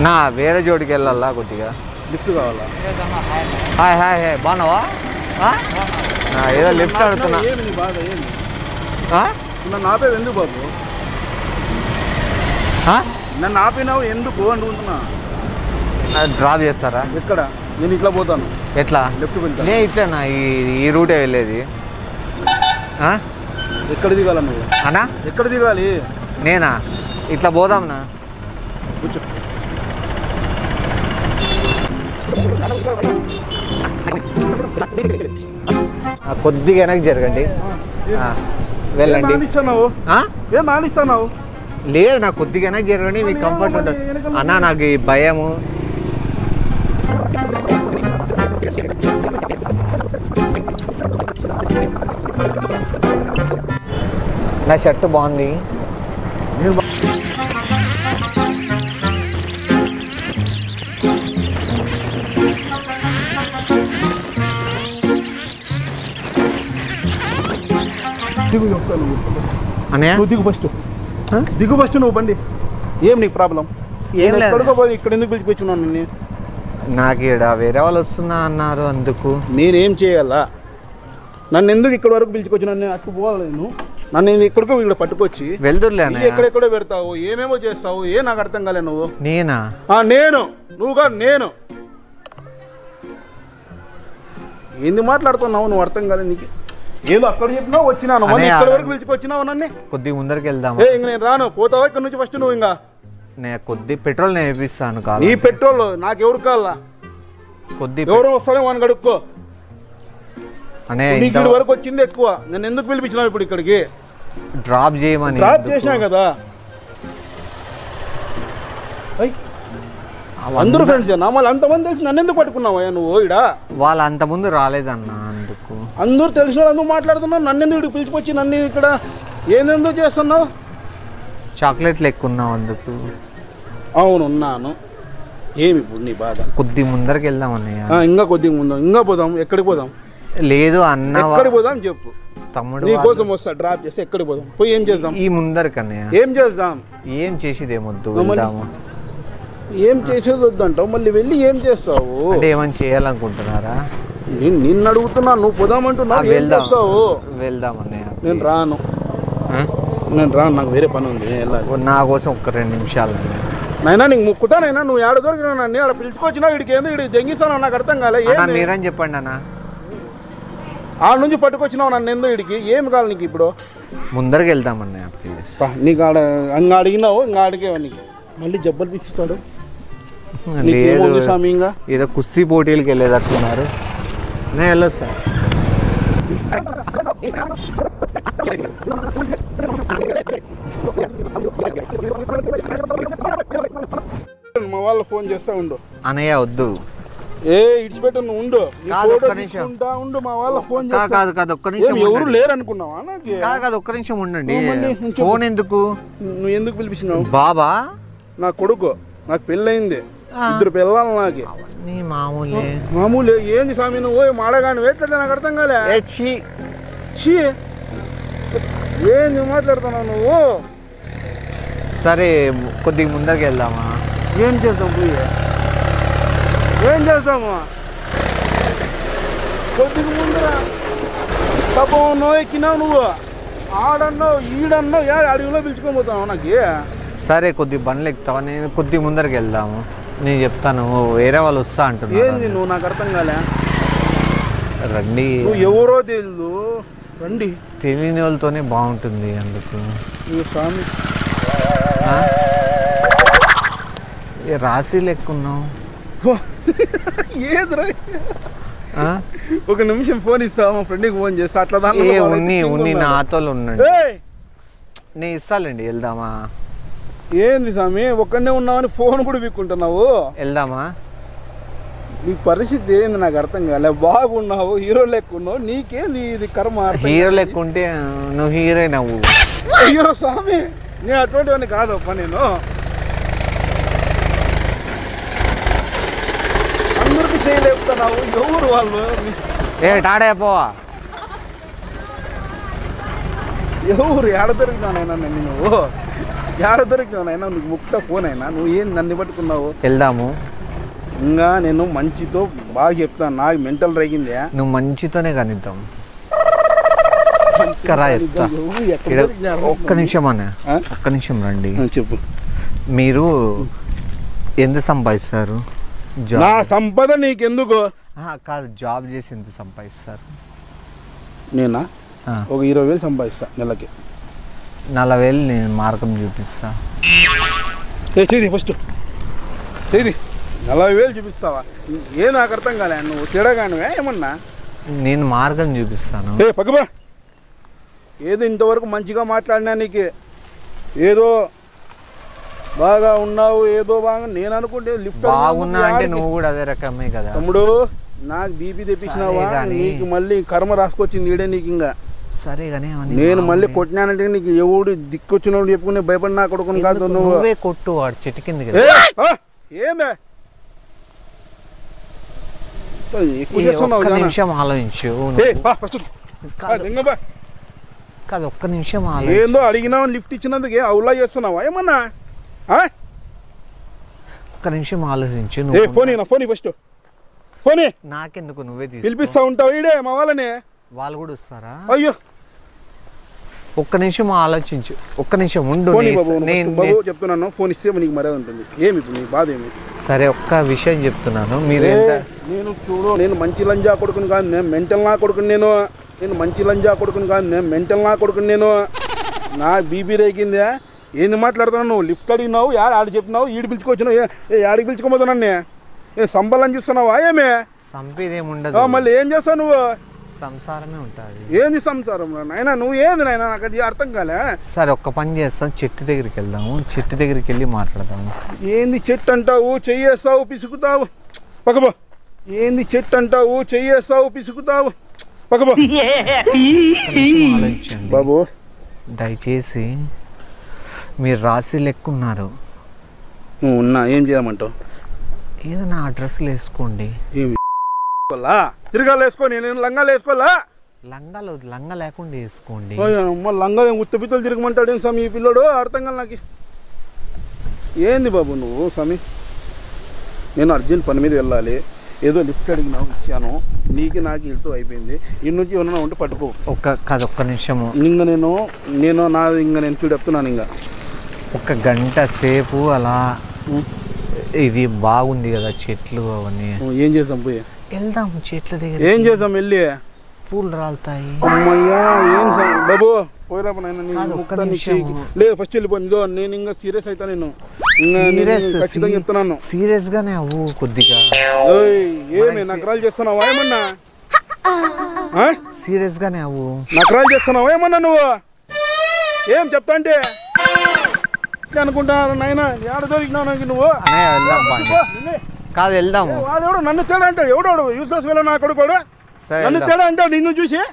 నా వేరే చోటుకి వెళ్ళాలా కొద్దిగా లిఫ్ట్ కావాలా హాయ్ హాయ్ హాయ్ బాగున్నావా ఆ? నా ఏదో లిఫ్ట్ అడుగుతున్నా ఏమి నీ బాధ ఏమి ఆ? నన్ను ఆపేవి ఎందుకు బాబు ఆ? నన్ను ఆపినావు ఎందుకు అనుకుంటున్నా నా డ్రాప్ చేస్తారా ఎక్కడ నేను ఇట్లా పోతాను ఎట్లా లెఫ్ట్ వెళ్తాను నే ఇట్లా ఈ ఈ రూటే వెళ్ళేది ఆ? ఎక్కడ దిగాల నువ్వు అన్నా ఎక్కడ దిగాలి నేనా ఇట్లా పోదాంనా కూర్చో ఆ, కొద్దిగా వెనక్కి జరగండి ఆ, వెళ్ళండి నానిస్తున్నావు ఆ? ఏం నానిస్తున్నావు లేదు నాకు కొద్దిగా వెనక్కి జరగండి మీకు కంఫర్ట్ ఉంటుంది అన్నా నాకు ఈ భయము నా షర్ట్ బాగుంది దిగు చెప్తాను అన్నయ్య నువ్వు దిగు ఫస్ట్ ఆ? దిగు ఫస్ట్ నువ్వు బండి ఏం నీకు ప్రాబ్లం ఏం లేదు. ఎక్కడికో పోయి ఇక్కడ ఎందుకు పిలిచిపెచ్చున్నాను నేను నాకు ఈడ వేరే వాళ్ళు వస్తున్నా అన్నారు అందుకు నేనేం చేయాలా నన్ను ఎందుకు ఇక్కడ వరకు పిలిచుకొచ్చి నన్ను అటు పోవాలి నేను నన్ను నేను ఎక్కడికో ఇక్కడ పట్టుకొచ్చి వెళ్దురులే ఇది అన్నయ్య ఎక్కడెక్కడో పెడతావు ఏమేమో చేస్తావు ఏ నాకు అర్థం కాలే నువ్వు నేనా ఆ, నేను నువ్వు కాదు నేను ఏంది మాట్లాడుతున్నావు నువ్వు అర్థం కాలే నీకు ఏదో అక్కడ చెప్పినావు వచ్చినాను మళ్ళీ అనే ఇక్కడ ఆ- వరకు పిలిచుకొచ్చినావు నన్ను కొద్దిగా ముందరికి వెళ్దాం ఏ ఇంక నేను రాను పోతావా ఇక్కడ నుంచి ఫస్ట్ నువ్వు ఇంకా నేను కొద్ది పెట్రోల్ నేను వేపిస్తాను కాదు నీ పెట్రోల్ నాకు ఎవరు కావాలా కొద్ది ఎవరు వస్తారో వాడిని కడుక్కో అనే నీకు ఇక్కడి వరకు వచ్చింది ఎక్కువ నేను ఎందుకు పిలిపించినావు ఇప్పుడు ఇక్కడికి డ్రాప్ చేయమని డ్రాప్ ఎందుకు? చేసినా కదా అయ్, అవ- అందరూ ఫ్రెండ్స్ నా మళ్ళీ అంతమంది తెలిసి నన్ను ఎందుకు పట్టుకున్నావా నువ్వు ఇడ వాళ్ళు అంత ముందు రాలేదన్న అందుకు అందరూ తెలిసిన వాళ్ళు అందరూ మాట్లాడుతున్నావు నన్ను ఎందుకు ఇక్కడికి పిలిచిపోయి నన్ను ఇక్కడ ఏందెందుకు చేస్తున్నావు చాక్లెట్లు ఎక్కున్నావు అందుకు అవును ఉన్నాను ఏమి ఇప్పుడు నీ బాధ కొద్ది ముందరికి వెళ్దాం అన్నయ్య ఆ, ఇంకా కొద్దిగా ముందాం ఇంకా పోదాం ఎక్కడికి పోదాం లేదు అన్న వా- ఎక్కడికి పోదాం చెప్పు తమ్ముడు నీ వాళ్ళు- కోసం వస్తా డ్రాప్ చేస్తే ఎక్కడికి పోదాం పోయి ఏం చేద్దాం ఈ ముందరికి అన్నయ్య ఏం చేద్దాం ఏం చేసేది ఏమొద్దు మమ్మల్ని- వెళ్దాము ఏం చేసేది వద్దంటావు మళ్ళీ వెళ్ళి ఏం చేస్తావు అంటే ఏమని చేయాలనుకుంటున్నారా నేను నిన్ను అడుగుతున్నా నువ్వు పోదామంటున్నావు ఆ, ఏం వెళ్దాం చేస్తావు వెళ్దాం అన్నయ్య నేను రాను ఆ? నేను రాను నాకు వేరే పని ఉంది నేను వెళ్ళాలి నా కోసం ఒక్క రెండు నిమిషాలు అన్నయ్య. నైనా నీకు ముక్కుతానైనా నువ్వు ఏడ దొరికినా నన్ను ఆడ పిలుచుకొచ్చినా వీడికి ఏందో వీడికి జంగిస్తాను నాకు అర్థం కాలే అన్న ఏంది? మీరని చెప్పండి అన్న ఆడ నుంచి పట్టుకొచ్చినావు నన్ను ఎందో వీడికి ఏమి కావాలి నీకు ఇప్పుడు ముందరికి వెళ్దాం అన్నయ్య ప్లీజ్ పా, నీకు ఆడ ఇంకా అడిగినావు ఇంకా అడిగేవా నీకు మళ్ళీ జబ్బలు పిచ్చిస్తాడు నీకేమో ఉంది లేదు స్వామి ఇంకా ఏదో కుస్తీ పోటీలకు వెళ్ళేటట్టున్నారు నేను వెళ్ళొస్తా మా వాళ్ళు ఫోన్ చేస్తా ఉండు అనయ్య వద్దు ఏ ఇడిచిపెట్టు నువ్వు ఉండు నీ కాదు, ఫోటో ఒక్క నిమిషం. తీసుకుంటా ఉండు మా వాళ్ళ ఫోన్ కా- చేస్తా కాదు కాదు ఒక్క నిమిషం ఏం ఎవరు ఉండండి. లేరు అనుకున్నావా నాకు కాదు కాదు ఒక్క నిమిషం ఉండండి ఓ, మళ్ళీ చెప్పు. ఫోన్ ఎందుకు నువ్వు ఎందుకు పిలిపించినావు బాబా నా కొడుకు నాకు పెళ్ళయింది ఆ. ఇద్దరు పిల్లలు నాకు అవన్నీ మామూలే మామూలు ఏంది స్వామి నువ్వు మాడగాని వేట్లేదు నాకు అర్థం కాలే ఏ ఛీ ఛీ ఏంది మాట్లాడుతున్నావు నువ్వు సరే కొద్దిగా ముందరికి వెళ్దామా ఏం చేద్దాం పోయి ఏం చేద్దాము కొద్దిగా ముందర పాపం నువ్వు ఎక్కినావు నువ్వు ఆడన్నావు ఈడన్నావు ఏ అడవిలో పిలుచుకొని పోతావు నాకు సరే కొద్ది బండ్లు ఎక్కుతావా నేను కొద్ది ముందరికి వెళ్దాము నేను చెప్తాను వేరే వాళ్ళు వస్తా ఏంది అంటున్నారు నువ్వు నాకు అర్థం కాలే రండి నువ్వు ఎవరో తెలియదు రండి తెలియని వాళ్ళతోనే బాగుంటుంది అందుకు నువ్వు స్వామి ఆ? ఏ రాశి లెక్కున్నావు ఓ, ఏదిరా ఆ? ఒక నిమిషం ఫోన్ ఇస్తావా మా ఫ్రెండ్కి ఫోన్ చేస్తా అట్లా ఏ దాంట్లో వాళ్ళకి ఉన్ని కింగ్ ఉన్ని ఉన్నాడు. నాతో ఉండండి ఏయ్! నేను ఇస్తాలేండి వెళ్దామా ఏంది స్వామి ఒక్కనే ఉన్నావని ఫోన్ కూడా విక్కుంటున్నావు వెళ్దామా నీ పరిస్థితి ఏంది నాకు అర్థం కాలే బాగున్నావు హీరో లెక్క ఉన్నావు నీకేంది ఇది కర్మ అర్థం హీరో కాలే. లెక్కుంటే నువ్వు హీరో నవ్వు అయ్యో స్వామి నేను అటువంటివన్నీ కాదు అప్ప నేను అందరికి చేయలేపుతున్నావు ఎవరు వాళ్ళు ఏ టాడే పోవా ఎవరు ఎడ దొరికినానైనా నేను నువ్వు యాడ దొరికినావు నాయన నువ్వు ముక్త ఫోన్ అయినా నువ్వు ఏం నన్ను పట్టుకున్నావు వెళ్దాము ఇంకా నేను మంచితో బాగా చెప్తాను నాకు మెంటల్ రేగిందే నువ్వు మంచితోనే కనిద్దాం కరా చెప్తా నువ్వు ఎక్కడ ఈడ దొరికినావు? ఒక్క నిమిషం అన్న ఆ? ఒక్క నిమిషం రండి ఆ, చెప్పు మీరు ఎంత సంపాదిస్తారు నా జాబ్ సంపద నీకెందుకు ఆహా, కాదు జాబ్ చేసి ఎంత సంపాదిస్తారు నేనా ఆ, ఒక ఇరవై వేలు సంపాదిస్తా నెలకి నలభై వేలు నేను మార్గం చూపిస్తా ఏ చేది ఫస్ట్ చేది నలభై వేలు చూపిస్తావా ఏ నాకు అర్థం కాలే నువ్వు తిడగానివే ఏమన్నా నేను మార్గం చూపిస్తాను ఏ పక్కబా ఏదో ఇంతవరకు మంచిగా మాట్లాడినా నీకు ఏదో బాగా ఉన్నావు ఏదో బాగా నేను అనుకుంటే లిఫ్ట్ బాగున్నా అంటే నువ్వు కూడా అదే రకమే కదా తమ్ముడు నాకు బీపీ తెప్పించినావా సరే గాని. నీకు మళ్ళీ కర్మ రాసుకొచ్చింది ఈడే నీకు ఇంకా సరే కానీ అవన్నీ నేను మళ్ళీ బాగున్నాయి. కొట్టినానంటే నీకు ఎవడు దిక్కొచ్చినోడు చెప్పుకునే భయపడినా కొడుకుని కాదు ఎందుకు? నువ్వు నువ్వే కొట్టు వాడు చెట్టు కింద ఏ, ఆ, ఏమే ఎక్కువ చేస్తున్నావు ఒక్క జానా. నిమిషం ఆలోచించు ఏ, నువ్వు. బా, ఫస్ట్ కాదు. ఇంకా బా. కాదు ఒక్క నిమిషం ఆలోచించు ఏందో అడిగినావు లిఫ్ట్ ఇచ్చినందుకు ఏ అవులా చేస్తున్నావా ఏమన్నా ఆ? ఒక్క నిమిషం ఆలోచించు ఏ నువ్వు ఫోన్ నా ఫోన్ ఫస్ట్ ఫోన్ నాకెందుకు నువ్వే తీసుకో పిలిపిస్తా ఉంటావు ఈడే మా వాళ్ళని వాళ్ళు కూడా వస్తారా అయ్యో ఒక్క నిమిషం ఆలోచించు ఒక్క నిమిషం ఉండు ఫోన్ నీ- బాబు నేను ఫస్ట్ బాబు చెప్తున్నాను ఫోన్ ఇస్తే నీకు మర్యాద ఉంటుంది ఏమి ఇప్పుడు నీ బాధ ఏమి సరే ఒక్క విషయం చెప్తున్నాను మీరు ఏ, ఎంత నేను చూడు నేను మంచి లంజా కొడుకుని కాదు నేను మెంటల్ నా కొడుకుని నేను నేను మంచి లంజా కొడుకుని కాదు నేను మెంటల్ నా కొడుకుని నేను నా బీబీ రేగిందే ఏంది మాట్లాడుతున్నావు నువ్వు లిఫ్ట్ అడిగినావు యాడ ఆడ చెప్పినావు ఈడు పిలుచుకొచ్చినావు ఏ ఏ, యాడికి పిలుచుకోబోతున్నాను ఏ సంబలం చూస్తున్నావా ఏమే సంపేది ఆ, ఏముండదు మళ్ళీ ఏం చేస్తావు నువ్వు సంసారమే ఉంటుంది ఏంది సంసారం నాయనా నువ్వు ఏంది నాయనా నాకు అది అర్థం కాలే సరే ఒక్క పని చేస్తాం చెట్టు దగ్గరికి వెళ్దాము చెట్టు దగ్గరికి వెళ్ళి మాట్లాడదాము ఏంది చెట్టు అంటావు చెయ్యేస్తావు పిసుకుతావు పక్కబో ఏంది చెట్టు అంటావు చెయ్యేస్తావు పిసుకుతావు పక్కబో ఒక్క నిమిషం ఆలోచించండి బాబు దయచేసి మీరు రాసి లెక్కున్నారు నువ్వు ఉన్నా ఏం చేయమంటావు ఏదో నా అడ్రస్లు వేసుకోండి ఏమి వేసుకోవాలా? తిరగాలు వేసుకోని నేను లంగాలు వేసుకోవాలా లంగాలు లంగా లేకుండా వేసుకోండి ఓయ్ అమ్మ లంగా ఉత్తపిత్తలు తిరగమంటాడు ఏం స్వామి ఈ పిల్లడు అర్థం కాదు నాకు ఏంది బాబు నువ్వు స్వామి నేను అర్జెంట్ పని మీద వెళ్ళాలి ఏదో లిఫ్ట్ అడిగినావు ఇచ్చాను నీకు నాకు ఇడుతూ అయిపోయింది ఈ నుంచి ఏమన్నా ఉంటే పట్టుకో ఒక్క కాదు ఒక్క నిమిషము ఇంకా నేను నేను నా ఇంకా నేను చూడు చెప్తున్నాను ఇంకా ఒక గంట సేపు అలా ఇది బాగుంది కదా చెట్లు అవన్నీ నువ్వు ఏం చేద్దాం పోయి వెళ్దాం చెట్ల దగ్గర ఏం చేద్దాం వెళ్ళి పూలు రాలుతాయి అమ్మయ్యా ఏం సం- బాబు పోయిరా నాయన నీ కాదు, ఒక్క ముక్తా నీ నిమిషం. చేయికి. లేదు ఫస్ట్ వెళ్ళిపో ఇదో నేను ఇంకా సీరియస్ అవుతా నేను ఇంకా నేను సీరియస్ ఖచ్చితంగా చెప్తున్నాను సీరియస్ గానే అవ్వు కొద్దిగా ఏయ్, ఏమి నకరాలు చేస్తున్నావా ఏమన్నా ఆ? సీరియస్ గానే అవ్వు నకరాలు చేస్తున్నావా ఏమన్నా నువ్వు ఏం చెప్తా అంటే అనుకుంటా నాయన ఏడ దొరికినావు నాకు నువ్వు అనే వెళ్దాం బాండి నిన్నే. కాదు వెళ్దాము ఏ, వాడెవడో నన్ను తేడా అంటాడు ఎవడోడు యూస్లెస్ వెళ్ళ నా కొడుకోడు సరే నన్ను వెళ్దాం. తేడా అంటాడు నిన్ను చూసి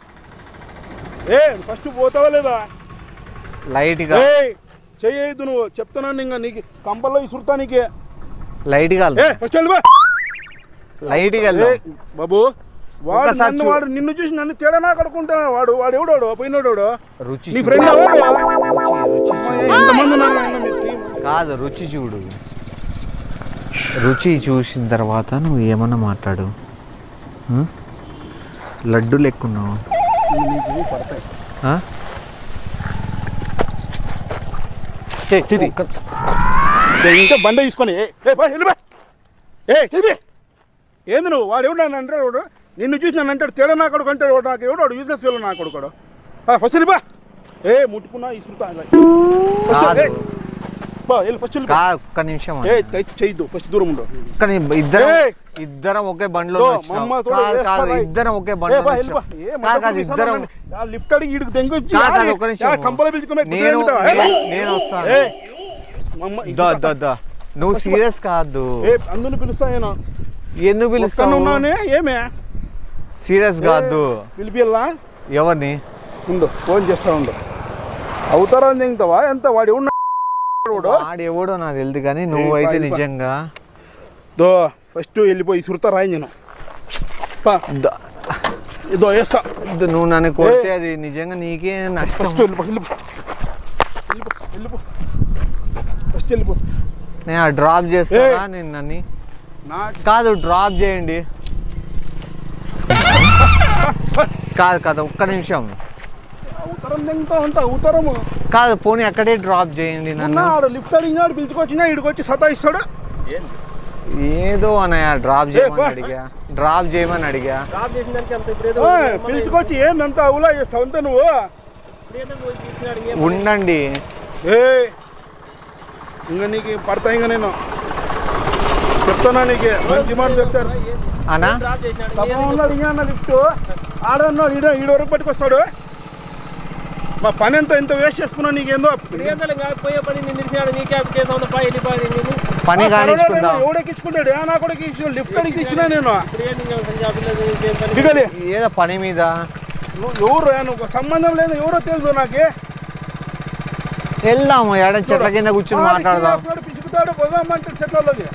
ఏ ఫస్ట్ పోతావా లేదా లైట్ గా ఏ చెయ్యదు నువ్వు చెప్తున్నాను ఇంకా నీకు కంపల్లో ఇసురుతా నీకే లైట్ గా ఏ ఫస్ట్ వెళ్ళిపో లైట్ గా ఏ, వెళ్దాం బాబు వాడు ఒక్కసారి నన్ను చూ- వాడు నిన్ను చూసి నన్ను తేడా నాకు అడుకుంటాడు వాడు వాడు ఎవడోడు పోయినోడు రుచి నీ చూడు. ఫ్రెండ్ వాడు రుచి రుచి చూడు. ఎంతమంది ఉన్నారు నాయన మీ టీం కాదు రుచి చూడు రుచి చూసిన తర్వాత నువ్వు ఏమన్నా మాట్లాడు ఆ? లడ్డు లెక్కున్నావు పడతాయి ఆ? ఏ తిది ఇంకా బండ తీసుకొని ఏ ఏ, బా, వెళ్ళి బా. ఏ తిది ఏంది నువ్వు వాడు ఎవడు నన్ను అంటాడు వాడు నిన్ను చూసి నన్ను అంటాడు తేడా నా కొడుకు అంటాడు వాడు నాకు ఎవడు యూజ్లెస్ ఫీల్ నా కొడుకోడు ఫస్ట్ వెళ్ళి బా ఏ ముట్టుకున్నా ఇసురుతా ఫస్ట్ కాదు ఏ, బా వెళ్ళి ఫస్ట్ వెళ్ళి బా. కా ఒక్క నిమిషం ఏ దయ- చేయొద్దు ఫస్ట్ దూరం ఉండు ఒక్క ని- ఇద్దరం ఏయ్! ఇద్దరం ఒకే బండిలో దో, వచ్చినాం. మమ్మ తోడు కాదు కాదు వేస్తావా? ఇద్దరం ఒకే ఏ బండిలో బా, వెళ్ళి బా. వచ్చినాం. ఏ కాదు మొత్తం కాదు పోలీసు ఇద్దరం వాళ్ళని, ఆ లిఫ్ట్ అడిగి ఈడికి తెంగొచ్చి కాదు, కాదు, ఆడి, ఒక్క నిమిషం. ఆ కంపలో పిలుచుకునే నేను కుదిరేంగుతావా? ఏ? నేను- నేను వస్తాను ఏ, మమ్మ దా ఇది దా దా నువ్వు సీరియస్ కాదు ఏ అందుని పిలుస్తా నేను ఎందుకు వస్తాను పిలుస్తావు ఉన్నానే ఏమే సీరియస్ కాదు పిలిపిల్లా ఎవరిని ఉండు ఫోన్ చేస్తా ఉండు అవుతారా అని తెంగుతావా ఎంత వాడు ఎవడు వాడు వాడు ఎవడో నాకు తెలియదు కానీ నువ్వైతే పా, పా. నిజంగా దో ఫస్ట్ వెళ్ళిపోయి సురత రాయి నేను పా ద- ఇదో వేస్తా ద- నువ్వు నన్ను కొడితే అది నిజంగా నీకే నష్టం ఫస్ట్ వెళ్ళిపో వెళ్ళిపో వెళ్ళిపో వెళ్ళిపో ఫస్ట్ వెళ్ళిపో నేను డ్రాప్ చేస్తానా ఏయ్. నిన్నని నా కాదు డ్రాప్ చేయండి కాదు కాదు ఒక్క నిమిషం ఉత్తరం తింటా ఉంటా ఉత్తరము కాదు పోనీ అక్కడే డ్రాప్ చేయండి నన్ను ఆడు లిఫ్ట్ అడిగినాడు పిలుచుకొచ్చినా ఇడికి వచ్చి సతాయిస్తాడు ఏదో అన్నయ్య డ్రాప్ చేయమని బా. అడిగా డ్రాప్ చేయమని అడిగా డ్రాప్ చేసిన దానికి అంత ఇప్పుడు ఏదో ఓయ్, పిలుచుకొచ్చి ఏందంతా అవులా చేస్తావు అంతా నువ్వు ఇప్పుడు ఏదో పోయి తీసినాడు ఇంకేం ఉండండి ఏ ఇంకా నీకు పడతా ఇంకా నేను చెప్తానా నీకు మంచి మాట చెప్తారు అనా డ్రాప్ చేసినాడు తప్ప ఉన్నాడు ఇంకా అన్న లిఫ్ట్ ఆడన్నాడు ఈడ ఈడ వరకు పట్టుకొస్తాడు మా పని ఎంత ఎంత వేస్ట్ చేసుకున్నా నీకేందో ఏందో ఇంకా పోయే పని నేను నిలిచినాడు నీకే చేసావు పై వెళ్ళిపోయి నేను పని కానిచ్చుకుందాం ఎవడెక్కించుకుంటాడు ఏ నా కూడా ఇచ్చిన లిఫ్ట్ అడిగి ఇచ్చినా నేను ఇప్పుడు ఏంటి ఇంకా సంజాబ్ ఏం పని దిగలే ఏదో పని మీద నువ్వు ఎవరు నువ్వు సంబంధం లేదు ఎవరో తెలుసు నాకే వెళ్దాము ఎడ చెట్ల కింద కూర్చొని మాట్లాడదాం వాడు పిసుకుతాడు పోదామంటే చెట్లలోకి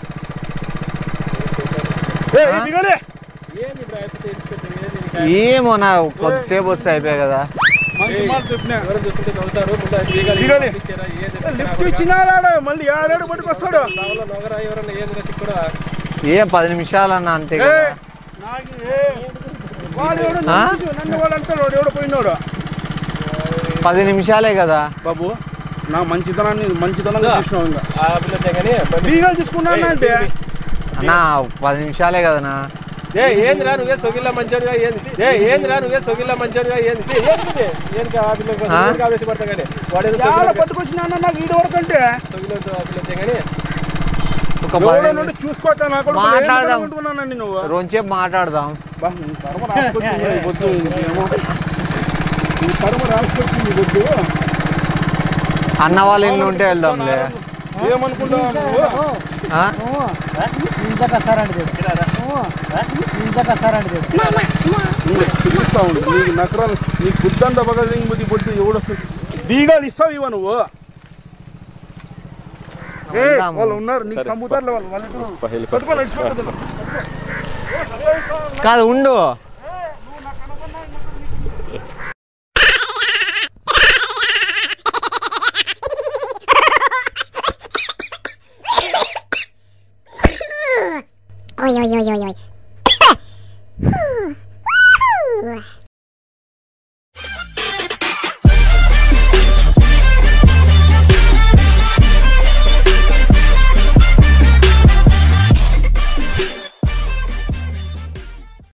ఏ ఆ? దిగలే ఏంది ఇప్పుడు అయిపోతే ఎత్తుకెళ్ళి ఏంది నీకు? ఏమో నా కొద్దిసేపు వస్తే అయిపోయాయి కదా మంచి మాట చెప్పినా ఎవరు చూస్తుంటే నవ్వుతారు ముందు అది దిగాలి. దిగాలి. ఇచ్చారా? ఏది లిఫ్ట్ ఇచ్చినాడా మళ్ళీ ఆడాడు పట్టుకొస్తాడు నావలో నొగరా ఎవరన్నా ఏది రచ్చి కూడా ఏం పది నిమిషాలన్నా అంతే ఏ, కదా నాకు ఏ, వాడు ఎవడో ఆ? నన్ను నన్ను వాడు అంటాడు వాడు ఎవడో పోయినాడు పది నిమిషాలే కదా బాబు నా మంచితనాన్ని మంచితనంగా చూసినావు ఇంకా ఆ పిల్ల తెగని బండి బీగాలు తీసుకున్నాను అంటే అన్నా పది నిమిషాలే కదనా ఏ ఏంది రా నువ్వే సొగిల్లా మంచోడుగా ఏంది ఏ ఏంది రా నువ్వే సొగిల్లా మంచోడుగా ఏంది ఏ, ఏంది ఏంది ఆ పిల్ల ఆ? ఎందుకు ఆవేశపడతా కానీ వాడేదో చాలా సొగిల్లా పట్టుకొచ్చినా నాకు ఈడు వరకు అంటే సొగిల్లా ఆ పిల్ల తెగని ఒక పది ఎవడో నిమి- నుండి చూసుకోవచ్చా నా కొడుకు మాట్లాడదాం. అనుకుంటున్నానండి నువ్వు రోజుసేపు మాట్లాడదాం బా, నీ కర్మ రాసుకొచ్చింది ఈ పొద్దు ఇంకేమో. నీ కర్మ రాసుకొచ్చింది ఈ పొద్దు అన్న వాళ్ళ ఇల్లు ఉంటే వెళ్దాంలే ఏమనుకుంటున్నావు నువ్వు ఆ? నువ్వు పిలుస్తా ఉండు నీకు నకరాలు నీకు బుద్ధంతా బగ బుద్ధి పొద్దు ఎవడు వస్తుంది బీగాలు ఇస్తావు ఇవ్వ నువ్వు ఏ, వెళ్దాము. వాళ్ళు ఉన్నారు నీకు సముద్రాలు వాళ్ళు వాళ్ళు పట్టుకోవాలి ఇటు పట్టుకో. కాదు ఉండు Oi, oi, oi, oi, oi.